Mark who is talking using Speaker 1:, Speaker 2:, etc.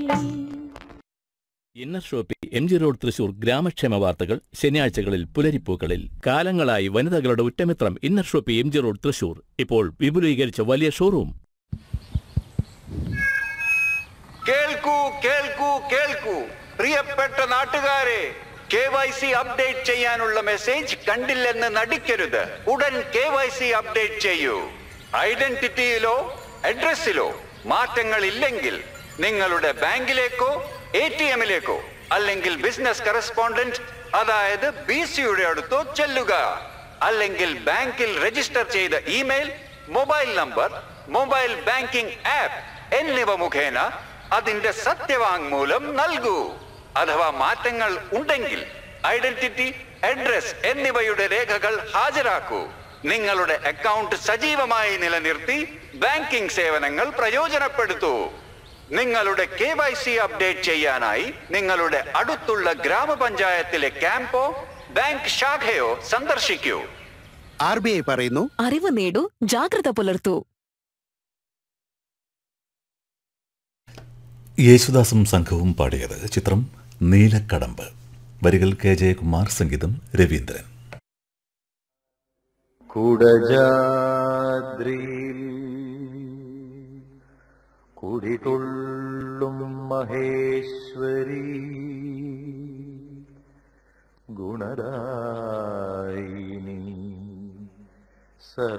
Speaker 1: inner Shoppe M G road Thrissur ഗ്രാമക്ഷേമ വാർത്തകൾ ശനിയാഴ്ചകളിൽ പുലരിപ്പൂക്കളിൽ കാലങ്ങളായി വനിതകളുടെ ഉറ്റമിത്രം Inner Shoppe M G road Thrissur ഇപ്പോൾ വിപുലീകരിച്ച വലിയ ഷോറൂം
Speaker 2: കേൾക്കൂ കേൾക്കൂ കേൾക്കൂ പ്രിയപ്പെട്ട നാട്ടുകാരെ കെ വൈ സി അപ്ഡേറ്റ് ചെയ്യാനുള്ള മെസ്സേജ് കണ്ടില്ലെന്ന് നടിക്കരുത് ഉടൻ കെ വൈ സി അപ്ഡേറ്റ് ചെയ്യൂ ഐഡന്റിറ്റിയിലോ അഡ്രസ്സിലോ മാറ്റങ്ങൾ ഇല്ലെങ്കിൽ നിങ്ങളുടെ ബാങ്കിലേക്കോ എ ടി എമ്മിലേക്കോ അല്ലെങ്കിൽ ബിസിനസ് കറസ്പോണ്ടന്റ് അതായത് ബി സിയുടെ അടുത്തോ ചെല്ലുക അല്ലെങ്കിൽ ബാങ്കിൽ രജിസ്റ്റർ ചെയ്ത email mobile number mobile banking app എന്നിവ മുഖേന അതിന്റെ സത്യവാങ്മൂലം നൽകൂ അഥവാ മാറ്റങ്ങൾ ഉണ്ടെങ്കിൽ ഐഡന്റിറ്റി അഡ്രസ് എന്നിവയുടെ രേഖകൾ ഹാജരാക്കൂ നിങ്ങളുടെ അക്കൗണ്ട് സജീവമായി നിലനിർത്തി ബാങ്കിംഗ് സേവനങ്ങൾ പ്രയോജനപ്പെടുത്തൂ നിങ്ങളുടെ കെ വൈ സി അപ്ഡേറ്റ് ചെയ്യാനായി നിങ്ങളുടെ അടുത്തുള്ള ഗ്രാമപഞ്ചായത്തിലെ ക്യാമ്പോ ബാങ്ക് ശാഖയോ സന്ദർശിക്കൂ
Speaker 3: ആർ ബി ഐ പറയുന്നു
Speaker 4: അറിവ് നേടൂ ജാഗ്രത പുലർത്തൂ
Speaker 5: യേശുദാസും സംഘവും പാടിയത് ചിത്രം നീലക്കടമ്പ് വരികൾ കെ ജയകുമാർ സംഗീതം രവീന്ദ്രൻ
Speaker 6: കുടജാദ്രിയിൽ കുടികൊള്ളും മഹേശ്വരി ഗുണരായി